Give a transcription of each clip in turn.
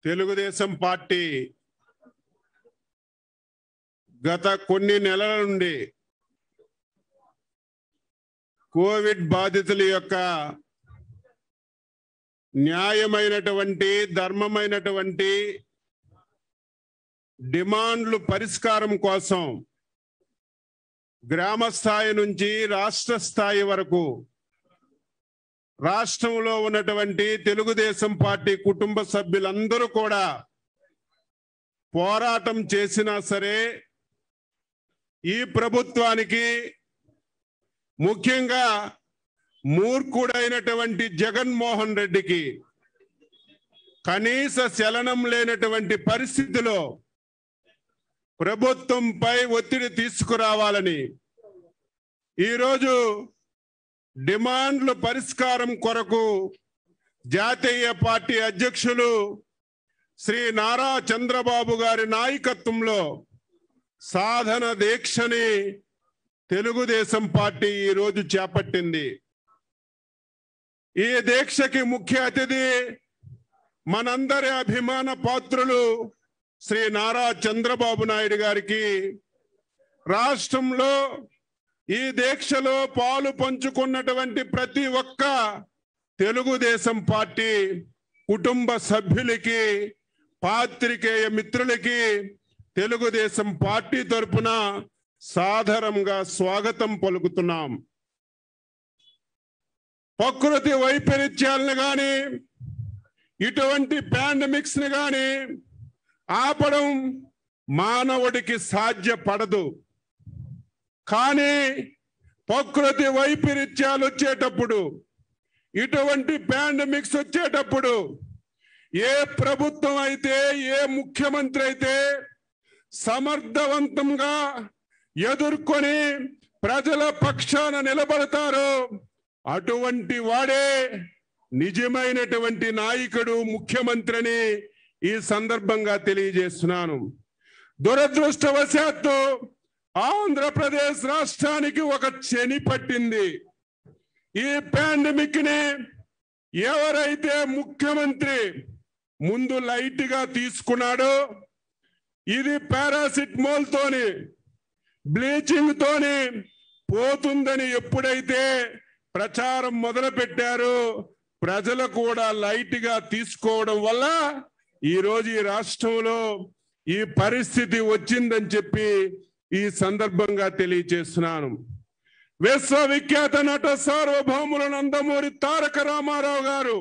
Telugu Desam party గత కొన్ని నెలల నుండి కోవిడ్ బాధితుల యొక్క న్యాయమైనటువంటి ధర్మమైనటువంటి డిమాండ్లు పరిష్కారం కోసం గ్రామ స్థాయి నుంచి రాష్ట్ర స్థాయి వరకు రాష్ట్రంలో ఉన్నటువంటి తెలుగుదేశం పార్టీ కుటుంబ సభ్యులందరూ కూడా పోరాటం చేసినా సరే ఈ ప్రభుత్వానికి ముఖ్యంగా మూర్ఖుడైనటువంటి జగన్మోహన్ రెడ్డికి కనీస చలనం లేనటువంటి పరిస్థితిలో ప్రభుత్వంపై ఒత్తిడి తీసుకురావాలని ఈరోజు డిమాండ్ల పరిష్కారం కొరకు జాతీయ పార్టీ అధ్యక్షులు శ్రీ నారా చంద్రబాబు గారి నాయకత్వంలో సాధన దీక్షని తెలుగుదేశం పార్టీ ఈరోజు చేపట్టింది ఈ దీక్షకి ముఖ్య అతిథి మనందరి అభిమాన పాత్రులు శ్రీ నారా చంద్రబాబు నాయుడు గారికి రాష్ట్రంలో ఈ దీక్షలో పాలు పంచుకున్నటువంటి ప్రతి ఒక్క తెలుగుదేశం పార్టీ కుటుంబ సభ్యులకి పాత్రికేయ మిత్రులకి తెలుగుదేశం పార్టీ తరపున సాధారణంగా స్వాగతం పలుకుతున్నాం ప్రకృతి వైపరీత్యాలను గాని ఇటువంటి పాండమిక్స్ ని గాని ఆపడం మానవుడికి సాధ్యపడదు కానీ ప్రకృతి వైపరీత్యాలు వచ్చేటప్పుడు ఇటువంటి పాండమిక్స్ వచ్చేటప్పుడు ఏ ప్రభుత్వం అయితే ఏ ముఖ్యమంత్రి అయితే సమర్థవంతంగా ఎదుర్కొని ప్రజల పక్షాన నిలబడతారో అటువంటి వాడే నిజమైనటువంటి నాయకుడు ముఖ్యమంత్రిని ఈ సందర్భంగా తెలియజేస్తున్నాను దురదృష్టవశాత్తు ఆంధ్రప్రదేశ్ రాష్ట్రానికి ఒక శని పట్టింది ఈ పాండమిక్ ని ఎవరైతే ముఖ్యమంత్రి ముందు లైట్ గా తీసుకున్నాడో ఇది పారాసిటమాల్ తోని బ్లీచింగ్ తోని పోతుందని ఎప్పుడైతే ప్రచారం మొదలు పెట్టారో ప్రజలు కూడా లైట్ గా తీసుకోవడం వల్ల ఈ రోజు ఈ రాష్ట్రంలో ఈ పరిస్థితి వచ్చిందని చెప్పి ఈ సందర్భంగా తెలియజేస్తున్నాను విశ్వవిఖ్యాత నట సార్వభౌముల నందమూరి తారక రామారావు గారు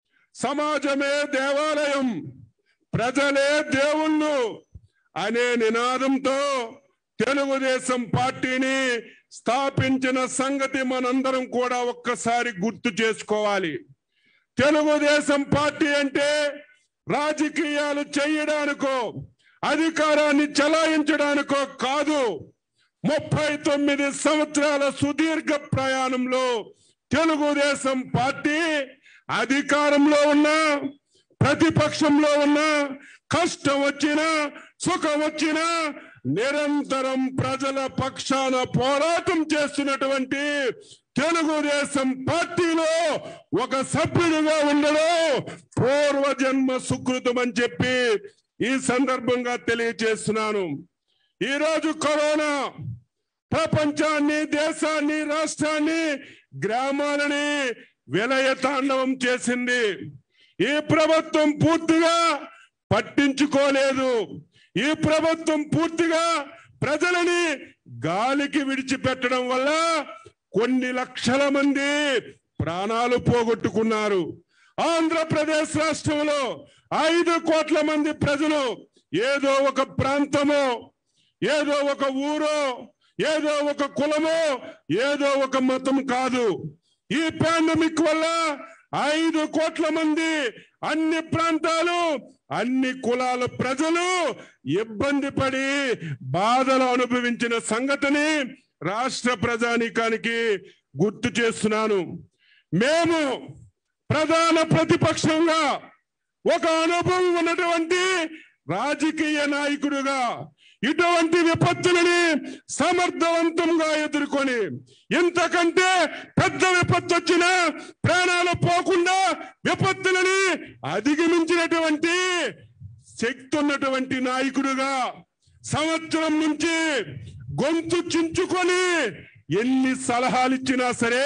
సమాజమే దేవాలయం ప్రజలే దేవుళ్ళు అనే నినాదంతో తెలుగుదేశం పార్టీని స్థాపించిన సంగతి మనందరం కూడా ఒక్కసారి గుర్తు చేసుకోవాలి తెలుగుదేశం పార్టీ అంటే రాజకీయాలు చేయడానికో అధికారాన్ని చలాయించడానికో కాదు ముప్పై తొమ్మిది సంవత్సరాల సుదీర్ఘ ప్రయాణంలో తెలుగుదేశం పార్టీ అధికారంలో ఉన్న ప్రతిపక్షంలో ఉన్న కష్టం వచ్చినా సుఖం వచ్చినా నిరంతరం ప్రజల పక్షాన పోరాటం చేస్తున్నటువంటి తెలుగుదేశం పార్టీలో ఒక సభ్యుడిగా ఉండడం పూర్వజన్మ సుకృతం అని చెప్పి ఈ సందర్భంగా తెలియజేస్తున్నాను ఈ రోజు కరోనా ప్రపంచాన్ని దేశాన్ని రాష్ట్రాన్ని గ్రామాలని విలయ తాండవం చేసింది ఈ ప్రభుత్వం పూర్తిగా పట్టించుకోలేదు ఈ ప్రభుత్వం పూర్తిగా ప్రజలని గాలికి విడిచిపెట్టడం వల్ల కొన్ని లక్షల మంది ప్రాణాలు పోగొట్టుకున్నారు ఆంధ్రప్రదేశ్ రాష్ట్రంలో ఐదు కోట్ల మంది ప్రజలు ఏదో ఒక ప్రాంతమో ఏదో ఒక ఊరో ఏదో ఒక కులమో ఏదో ఒక మతం కాదు ఈ పాండమిక్ వల్ల ఐదు కోట్ల మంది అన్ని ప్రాంతాలు అన్ని కులాల ప్రజలు ఇబ్బంది పడి బాధలు అనుభవించిన సంగతిని రాష్ట్ర ప్రజానీకానికి గుర్తు చేస్తున్నాను మేము ప్రధాన ప్రతిపక్షంగా ఒక అనుభవం ఉన్నటువంటి రాజకీయ నాయకుడుగా ఇటువంటి విపత్తులని సమర్థవంతంగా ఎదుర్కొని ఇంతకంటే పెద్ద విపత్తు వచ్చినా ప్రాణాలు పోకుండా విపత్తులని అధిగమించినటువంటి శక్తి ఉన్నటువంటి నాయకుడుగా సంవత్సరం నుంచి గొంతు చించుకొని ఎన్ని సలహాలు ఇచ్చినా సరే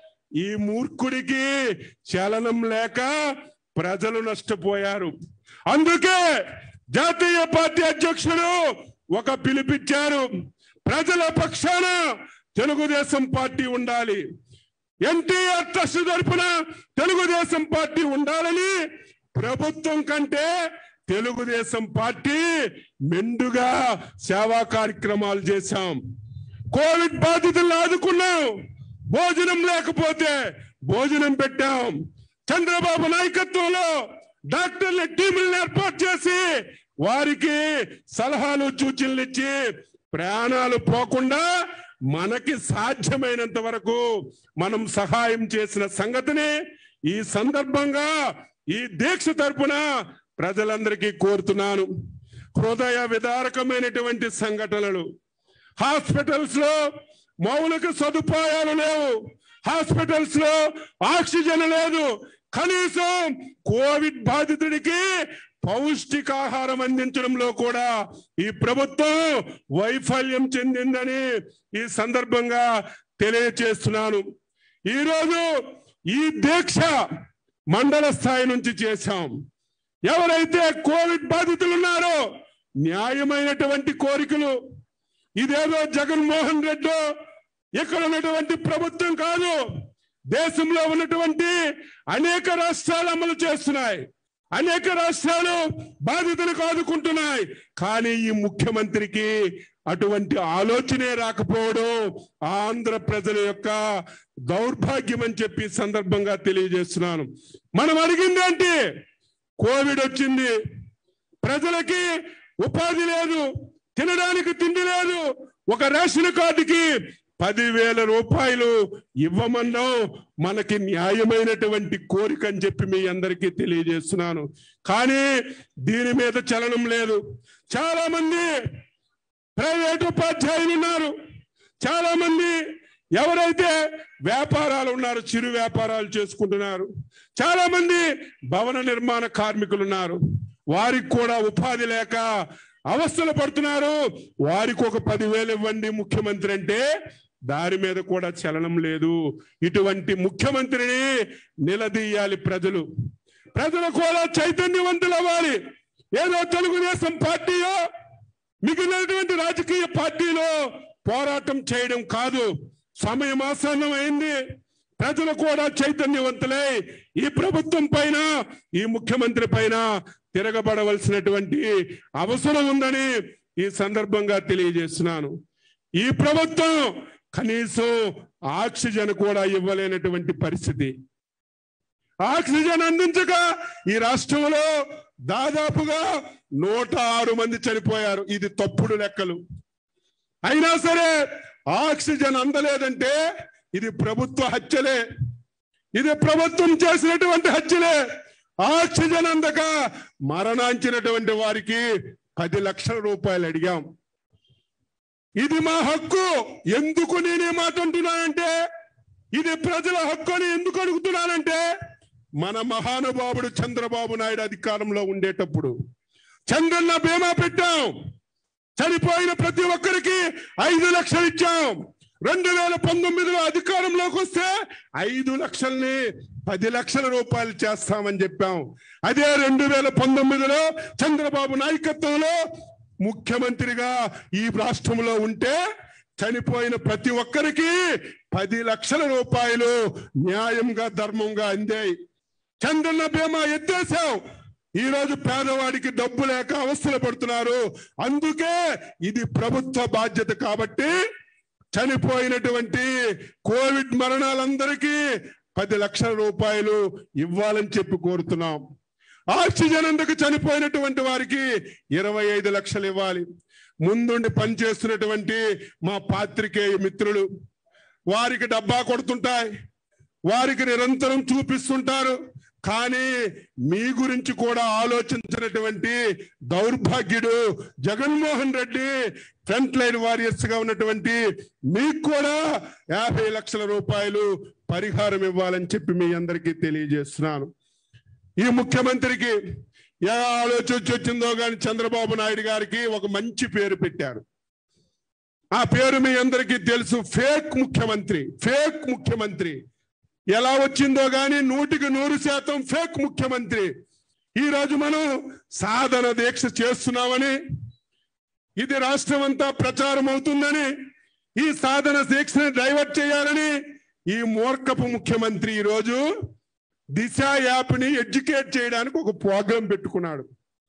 ఈ మూర్ఖుడికి చలనం లేక ప్రజలు నష్టపోయారు అందుకే జాతీయ పార్టీ అధ్యక్షుడు ఒక పిలిపిచ్చారు ప్రజల పక్షాన తెలుగుదేశం పార్టీ ఉండాలి ఎన్టీఆర్ ట్రస్ట్ తరపున తెలుగుదేశం పార్టీ ఉండాలని ప్రభుత్వం కంటే తెలుగుదేశం పార్టీ మెండుగా సేవా కార్యక్రమాలు చేశాం కోవిడ్ బాధితులను ఆదుకున్నాం భోజనం లేకపోతే భోజనం పెట్టాం చంద్రబాబు నాయకత్వంలో డాక్టర్ల టీములను ఏర్పాటు చేసి వారికి సలహాలు సూచనలు ఇచ్చి ప్రాణాలు పోకుండా మనకి సాధ్యమైనంత వరకు మనం సహాయం చేసిన సంగతిని ఈ సందర్భంగా ఈ దీక్ష తరపున ప్రజలందరికీ కోరుతున్నాను హృదయ విదారకమైనటువంటి సంఘటనలు హాస్పిటల్స్ లో మౌలిక సదుపాయాలు లేవు హాస్పిటల్స్ లో ఆక్సిజన్ లేదు కనీసం కోవిడ్ బాధితుడికి పౌష్టికాహారం అందించడంలో కూడా ఈ ప్రభుత్వం వైఫల్యం చెందిందని ఈ సందర్భంగా తెలియచేస్తున్నాను ఈరోజు ఈ దీక్ష మండల స్థాయి నుంచి చేశాం ఎవరైతే కోవిడ్ బాధితులు ఉన్నారో న్యాయమైనటువంటి కోరికలు ఇదేదో జగన్మోహన్ రెడ్డి ఇక్కడ ఉన్నటువంటి ప్రభుత్వం కాదు దేశంలో ఉన్నటువంటి అనేక రాష్ట్రాలు అమలు చేస్తున్నాయి అనేక రాష్ట్రాలు బాధితులకు ఆదుకుంటున్నాయి కానీ ఈ ముఖ్యమంత్రికి అటువంటి ఆలోచనే రాకపోవడం ఆంధ్ర ప్రజల యొక్క దౌర్భాగ్యం అని చెప్పి ఈ సందర్భంగా తెలియజేస్తున్నాను మనం అడిగింది ఏంటి కోవిడ్ వచ్చింది ప్రజలకి ఉపాధి లేదు తినడానికి తిండి లేదు ఒక రేషన్ కార్డుకి పదివేల రూపాయలు ఇవ్వమన్నాం మనకి న్యాయమైనటువంటి కోరిక అని చెప్పి మీ అందరికీ తెలియజేస్తున్నాను కానీ దీని మీద చలనం లేదు చాలా మంది ప్రైవేట్ ఉపాధ్యాయులు ఉన్నారు చాలా మంది ఎవరైతే వ్యాపారాలు ఉన్నారు చిరు వ్యాపారాలు చేసుకుంటున్నారు చాలా మంది భవన నిర్మాణ కార్మికులు ఉన్నారు వారికి కూడా ఉపాధి లేక అవస్థలు పడుతున్నారు వారికి ఒక పదివేలు ఇవ్వండి ముఖ్యమంత్రి అంటే దాని మీద కూడా చలనం లేదు ఇటువంటి ముఖ్యమంత్రిని నిలదీయాలి ప్రజలు ప్రజలు కూడా చైతన్యవంతులు అవ్వాలి ఏదో తెలుగుదేశం పార్టీయో మిగిలినటువంటి రాజకీయ పార్టీలో పోరాటం చేయడం కాదు సమయం ఆసన్నం అయింది ప్రజలు కూడా చైతన్యవంతులై ఈ ప్రభుత్వం పైన ఈ ముఖ్యమంత్రి పైన తిరగబడవలసినటువంటి అవసరం ఉందని ఈ సందర్భంగా తెలియజేస్తున్నాను ఈ ప్రభుత్వం కనీసం ఆక్సిజన్ కూడా ఇవ్వలేనటువంటి పరిస్థితి ఆక్సిజన్ అందించక ఈ రాష్ట్రంలో దాదాపుగా నూట ఆరు మంది చనిపోయారు ఇది తప్పుడు లెక్కలు అయినా సరే ఆక్సిజన్ అందలేదంటే ఇది ప్రభుత్వ హత్యలే ఇది ప్రభుత్వం చేసినటువంటి హత్యలే ఆక్సిజన్ అందక మరణించినటువంటి వారికి పది లక్షల రూపాయలు అడిగాం ఇది మా హక్కు ఎందుకు నేనే మాట అంటున్నానంటే ఇది ప్రజల హక్కు అని ఎందుకు అడుగుతున్నానంటే మన మహానుభావుడు చంద్రబాబు నాయుడు అధికారంలో ఉండేటప్పుడు చంద్రన్న బీమా పెట్టాం చనిపోయిన ప్రతి ఒక్కరికి ఐదు లక్షలు ఇచ్చాం రెండు వేల పంతొమ్మిదిలో అధికారంలోకి వస్తే ఐదు లక్షల్ని పది లక్షల రూపాయలు చేస్తామని చెప్పాం అదే రెండు వేల పంతొమ్మిదిలో చంద్రబాబు నాయకత్వంలో ముఖ్యమంత్రిగా ఈ రాష్ట్రంలో ఉంటే చనిపోయిన ప్రతి ఒక్కరికి పది లక్షల రూపాయలు న్యాయంగా ధర్మంగా అందాయి చంద్రన్న బీమా ఎత్తేసాం ఈ రోజు పేదవాడికి డబ్బు లేక అవస్థలు పడుతున్నారు అందుకే ఇది ప్రభుత్వ బాధ్యత కాబట్టి చనిపోయినటువంటి కోవిడ్ మరణాలందరికీ పది లక్షల రూపాయలు ఇవ్వాలని చెప్పి కోరుతున్నాం ఆక్సిజన్ అందుకు చనిపోయినటువంటి వారికి ఇరవై ఐదు లక్షలు ఇవ్వాలి ముందుండి పనిచేస్తున్నటువంటి మా పాత్రికేయ మిత్రులు వారికి డబ్బా కొడుతుంటాయి వారికి నిరంతరం చూపిస్తుంటారు కానీ మీ గురించి కూడా ఆలోచించినటువంటి దౌర్భాగ్యుడు Jaganmohan Reddy front line warriors గా ఉన్నటువంటి మీకు కూడా యాభై లక్షల రూపాయలు పరిహారం ఇవ్వాలని చెప్పి మీ అందరికీ తెలియజేస్తున్నాను ఈ ముఖ్యమంత్రికి ఏ ఆలోచన వచ్చిందో కానీ చంద్రబాబు నాయుడు గారికి ఒక మంచి పేరు పెట్టారు ఆ పేరు మీ అందరికీ తెలుసు ఫేక్ ముఖ్యమంత్రి ఫేక్ ముఖ్యమంత్రి ఎలా వచ్చిందో గాని నూటికి నూరు శాతం ఫేక్ ముఖ్యమంత్రి ఈ రోజు మనం సాధన దీక్ష చేస్తున్నామని ఇది రాష్ట్రం అంతా ప్రచారం అవుతుందని ఈ సాధన దీక్షని డైవర్ట్ చేయాలని ఈ మూర్ఖపు ముఖ్యమంత్రి ఈ రోజు దిశ యాప్ని ఎడ్యుకేట్ చేయడానికి ఒక ప్రోగ్రాం పెట్టుకున్నాడు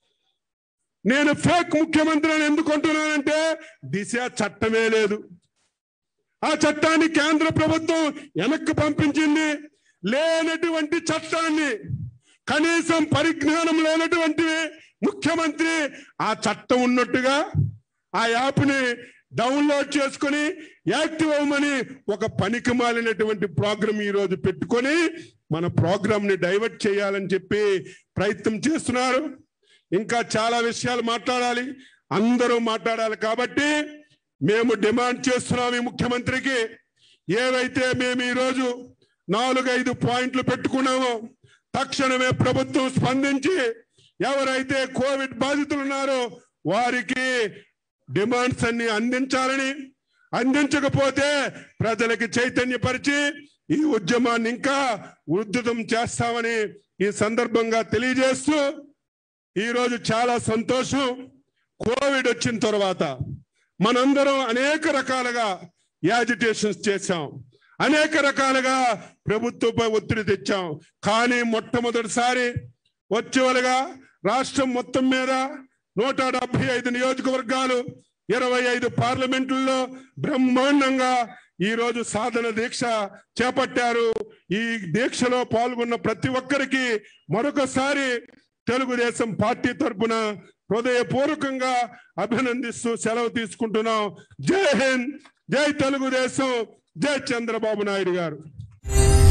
నేను ఫేక్ ముఖ్యమంత్రి అని ఎందుకు అంటున్నానంటే దిశ చట్టమే లేదు ఆ చట్టాన్ని కేంద్ర ప్రభుత్వం వెనక్కి పంపించింది లేనటువంటి చట్టాన్ని కనీసం పరిజ్ఞానం లేనటువంటి ముఖ్యమంత్రి ఆ చట్టం ఉన్నట్టుగా ఆ యాప్ని డౌన్లోడ్ చేసుకొని యాక్టివ్ అవ్వమని ఒక పనికి మాలినటువంటి ప్రోగ్రామ్ ఈ రోజు పెట్టుకొని మన ప్రోగ్రామ్ ని డైవర్ట్ చేయాలని చెప్పి ప్రయత్నం చేస్తున్నారు ఇంకా చాలా విషయాలు మాట్లాడాలి అందరూ మాట్లాడాలి కాబట్టి మేము డిమాండ్ చేస్తున్నాం ఈ ముఖ్యమంత్రికి ఏవైతే మేము ఈరోజు నాలుగైదు పాయింట్లు పెట్టుకున్నామో తక్షణమే ప్రభుత్వం స్పందించి ఎవరైతే కోవిడ్ బాధితులు ఉన్నారో వారికి డిమాండ్స్ అన్ని అందించాలని అందించకపోతే ప్రజలకి చైతన్యపరిచి ఈ ఉద్యమాన్ని ఇంకా ఉద్ధృతం చేస్తామని ఈ సందర్భంగా తెలియజేస్తూ ఈ రోజు చాలా సంతోషం కోవిడ్ వచ్చిన తర్వాత మనందరం అనేక రకాలుగా యాజిటేషన్స్ చేశాం అనేక రకాలుగా ప్రభుత్వంపై ఒత్తిడి తెచ్చాం కానీ మొట్టమొదటిసారి వర్చువల్గా రాష్ట్రం మొత్తం మీద నూట డెబ్బై ఐదు నియోజకవర్గాలు ఇరవై ఐదు పార్లమెంట్లలో బ్రహ్మాండంగా ఈ రోజు సాధన దీక్ష చేపట్టారు ఈ దీక్షలో పాల్గొన్న ప్రతి ఒక్కరికి మరొకసారి తెలుగుదేశం పార్టీ తరపున హృదయపూర్వకంగా అభినందిస్తూ సెలవు తీసుకుంటున్నాం జై హింద్ జై తెలుగుదేశం జై చంద్రబాబు నాయుడు గారు